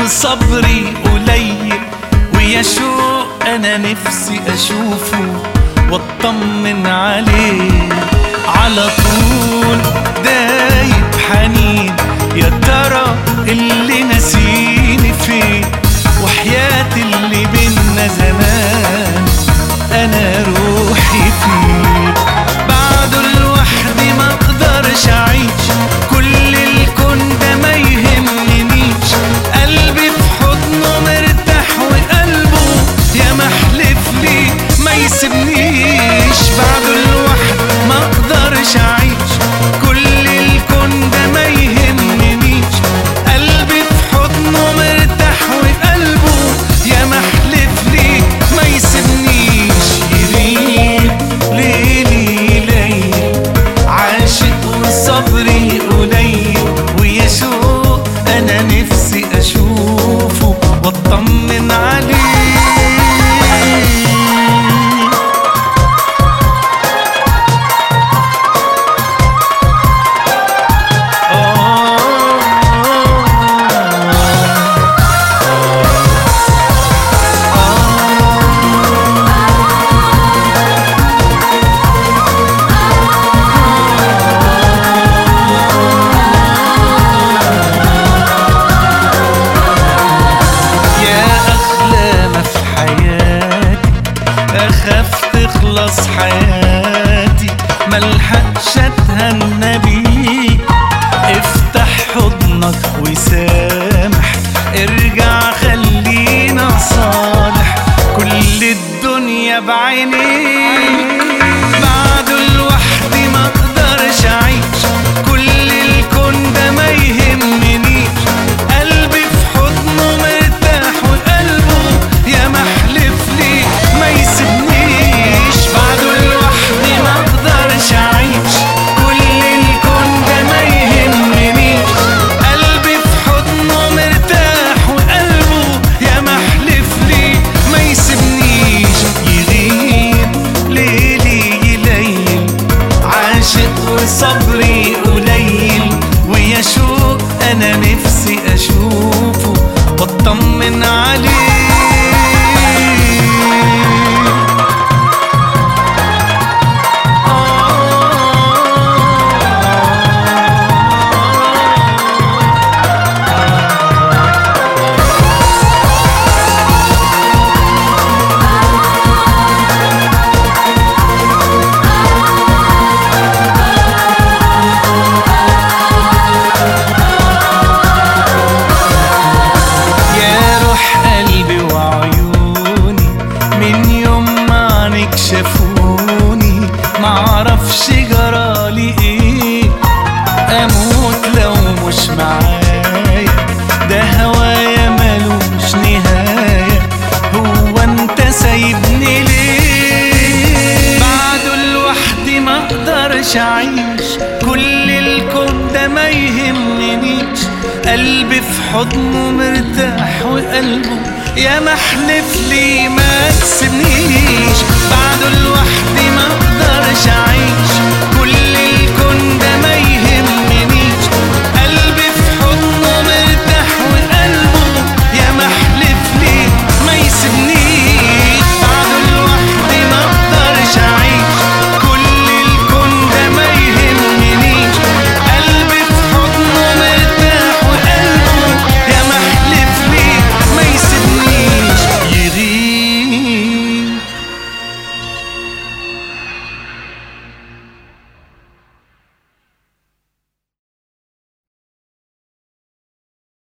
وصبري قليل ويا شوق انا نفسي اشوفه واطمن عليه على طول دايب حنين يا ترى اللي نسيني فين وحياة اللي بينا زمان انا روحي فيه بعده لوحدي ما اقدرش اعيش كل الكون ده ما يهمنيش قلبي في حضنه مرتاح وقلبه يا محلف لي ما يسيبنيش بعده لوحدي ما اقدرش اعيش كل الكون ده ما يهمنيش قلبي في حضنه مرتاح وقلبه يا محلف لي ما يسيبنيش يغيب ليلي ليل عاشق وصبري قليل ويا شوق انا نفسي اشوفه واطمن عليه يا أغلى ما في حياتي أخاف تخلص حياتي ملحقش أتهنى بيك افتح حضنك وسامح ارجع خلينا صالح كل الدنيا بعينيك بعده لوحدي ما اقدرش اعيش كل الكون ده ما يهمنيش قلبي في حضنه مرتاح وقلبه يا محلف لي ما يسيبنيش بعده لوحدي ما اقدرش اعيش كل الكون ده ما يهمنيش قلبي في حضنه مرتاح وقلبه يا محلف لي ما يسيبنيش يغيب ليلي يليل عاشق وصبري قليل ويا شوق انا نفسي اشوفه واطمن عليه يا روح قلبي وعيوني من يوم ما عنك شافوني معرفش جرالي ايه اموت لو مش معايا ده هوايا ملوش نهاية هو انت سايبني ليه بعده لوحدي ما اقدرش اعيش كل الكون ده ما يهمنيش قلبي في حضنه مرتاح وقلبه يا محلف لي ما تسيبنيش بعده لوحدي ما اقدرش اعيش كل الكون ده ما